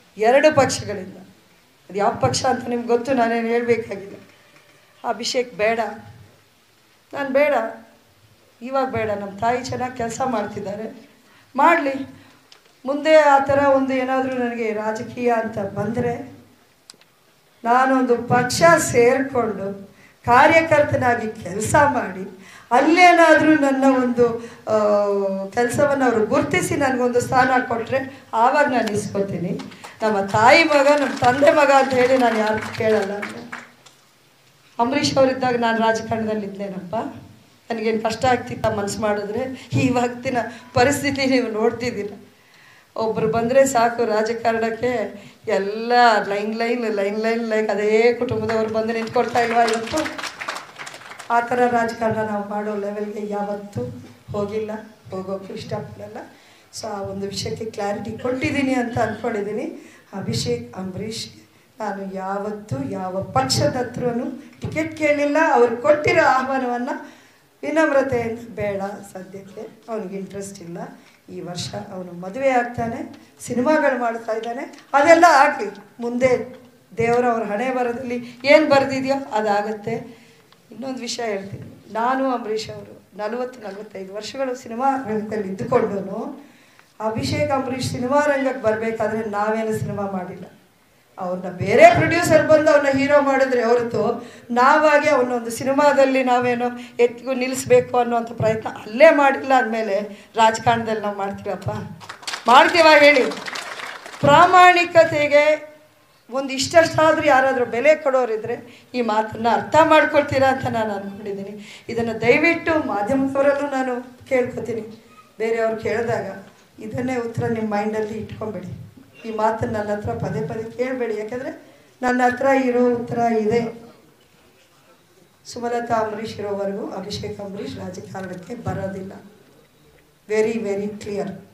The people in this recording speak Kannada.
ಎರಡು ಪಕ್ಷಗಳಿಂದ ಅದು ಯಾವ ಪಕ್ಷ ಅಂತ ನಿಮ್ಗೆ ಗೊತ್ತು ನಾನೇನು ಹೇಳಬೇಕಾಗಿಲ್ಲ ಅಭಿಷೇಕ್ ಬೇಡ ನಾನು ಬೇಡ ಇವಾಗ ಬೇಡ ನಮ್ಮ ತಾಯಿ ಚೆನ್ನಾಗಿ ಕೆಲಸ ಮಾಡ್ತಿದ್ದಾರೆ ಮಾಡಲಿ ಮುಂದೆ ಆ ಥರ ಒಂದು ಏನಾದರೂ ನನಗೆ ರಾಜಕೀಯ ಅಂತ ಬಂದರೆ ನಾನೊಂದು ಪಕ್ಷ ಸೇರಿಕೊಂಡು ಕಾರ್ಯಕರ್ತನಾಗಿ ಕೆಲಸ ಮಾಡಿ ಅಲ್ಲೇನಾದರೂ ನನ್ನ ಒಂದು ಕೆಲಸವನ್ನು ಅವರು ಗುರುತಿಸಿ ನನಗೊಂದು ಸ್ಥಾನ ಕೊಟ್ಟರೆ ಆವಾಗ ನಾನು ಇಸ್ಕೊತೀನಿ ನಮ್ಮ ತಾಯಿ ಮಗ ನಮ್ಮ ತಂದೆ ಮಗ ಅಂತ ಹೇಳಿ ನಾನು ಯಾರು ಕೇಳಲ್ಲ ಅಂಬರೀಷ್ ಅವರಿದ್ದಾಗ ನಾನು ರಾಜಕಾರಣದಲ್ಲಿ ಇದ್ದೇನಪ್ಪ ನನಗೇನು ಕಷ್ಟ ಆಗ್ತಿತ್ತ ಮನಸ್ಸು ಮಾಡಿದ್ರೆ ಇವತ್ತಿನ ಪರಿಸ್ಥಿತಿ ನೀವು ನೋಡ್ತಿದ್ದೀರ ಒಬ್ಬರು ಬಂದರೆ ಸಾಕು ರಾಜಕಾರಣಕ್ಕೆ ಎಲ್ಲ line line line line line ಅದೇ ಕುಟುಂಬದವ್ರು ಬಂದು ನಿಂತ್ಕೊಳ್ತಾ ಇಲ್ವಾ ಇವತ್ತು ಆ ಥರ ರಾಜಕಾರಣ ನಾವು ಮಾಡೋ ಲೆವೆಲ್ಗೆ ಯಾವತ್ತೂ ಹೋಗಿಲ್ಲ ಹೋಗೋಕ್ಕೂ ಇಷ್ಟಪಡಲ್ಲ ಸೊ ಆ ಒಂದು ವಿಷಯಕ್ಕೆ ಕ್ಲಾರಿಟಿ ಕೊಟ್ಟಿದ್ದೀನಿ ಅಂತ ಅಂದ್ಕೊಂಡಿದ್ದೀನಿ ಅಭಿಷೇಕ್ ಅಂಬರೀಷ್ ನಾನು ಯಾವತ್ತೂ ಯಾವ ಪಕ್ಷದ ಹತ್ರನೂ ಟಿಕೆಟ್ ಕೇಳಲಿಲ್ಲ ಅವ್ರು ಕೊಟ್ಟಿರೋ ಆಹ್ವಾನವನ್ನು ವಿನಮ್ರತೆಯಿಂದ ಬೇಡ ಸದ್ಯಕ್ಕೆ ಅವನಿಗೆ ಇಂಟ್ರೆಸ್ಟ್ ಇಲ್ಲ ಈ ವರ್ಷ ಅವನು ಮದುವೆ ಆಗ್ತಾನೆ ಸಿನಿಮಾಗಳು ಮಾಡ್ತಾ ಇದ್ದಾನೆ ಅದೆಲ್ಲ ಆಗಲಿ ಮುಂದೆ ದೇವರ ಅವ್ರ ಹಣೆ ಬರದಲ್ಲಿ ಏನು ಬರೆದಿದೆಯೋ ಅದಾಗತ್ತೆ ಇನ್ನೊಂದು ವಿಷಯ ಹೇಳ್ತೀನಿ ನಾನು ಅಂಬರೀಷ್ ಅವರು ನಲವತ್ತು ನಲವತ್ತೈದು ವರ್ಷಗಳು ಸಿನಿಮಾ ರಂಗದಲ್ಲಿ ಇದ್ದುಕೊಂಡು ಅಭಿಷೇಕ್ ಅಂಬರೀಷ್ ಸಿನಿಮಾ ರಂಗಕ್ಕೆ ಬರಬೇಕಾದ್ರೆ ನಾವೇನು ಸಿನಿಮಾ ಮಾಡಿಲ್ಲ ಅವ್ರನ್ನ ಬೇರೆ ಪ್ರೊಡ್ಯೂಸರ್ ಬಂದು ಅವನ್ನ ಹೀರೋ ಮಾಡಿದ್ರೆ ಹೊರತು ನಾವಾಗಿ ಅವನೊಂದು ಸಿನಿಮಾದಲ್ಲಿ ನಾವೇನೋ ಎತ್ತಿಗೂ ನಿಲ್ಲಿಸ್ಬೇಕು ಅನ್ನೋಂಥ ಪ್ರಯತ್ನ ಅಲ್ಲೇ ಮಾಡಿಲ್ಲ ಅಂದಮೇಲೆ ರಾಜಕಾರಣದಲ್ಲಿ ನಾವು ಮಾಡ್ತೀವಪ್ಪ ಮಾಡ್ತೀವ ಹೇಳಿ ಪ್ರಾಮಾಣಿಕತೆಗೆ ಒಂದು ಇಷ್ಟಷ್ಟಾದರೂ ಯಾರಾದರೂ ಬೆಲೆ ಕೊಡೋರಿದ್ರೆ ಈ ಮಾತನ್ನು ಅರ್ಥ ಮಾಡ್ಕೊಳ್ತೀರಾ ಅಂತ ನಾನು ಅಂದ್ಕೊಂಡಿದ್ದೀನಿ ಇದನ್ನು ದಯವಿಟ್ಟು ಮಾಧ್ಯಮದವರಲ್ಲೂ ನಾನು ಕೇಳ್ಕೊತೀನಿ ಬೇರೆಯವ್ರು ಕೇಳಿದಾಗ ಇದನ್ನೇ ಉತ್ತರ ನಿಮ್ಮ ಮೈಂಡಲ್ಲಿ ಇಟ್ಕೊಂಬೇಡಿ ಈ ಮಾತನ್ನು ನನ್ನ ಹತ್ರ ಪದೇ ಪದೇ ಕೇಳಬೇಡಿ ಯಾಕಂದರೆ ನನ್ನ ಹತ್ರ ಇರೋ ಉತ್ತರ ಇದೆ ಸುಮಲತಾ ಅಂಬರೀಷ್ ಇರೋವರೆಗೂ ಅಭಿಷೇಕ್ ಅಂಬರೀಷ್ ರಾಜಕಾರಣಕ್ಕೆ ಬರೋದಿಲ್ಲ ವೆರಿ ವೆರಿ ಕ್ಲಿಯರ್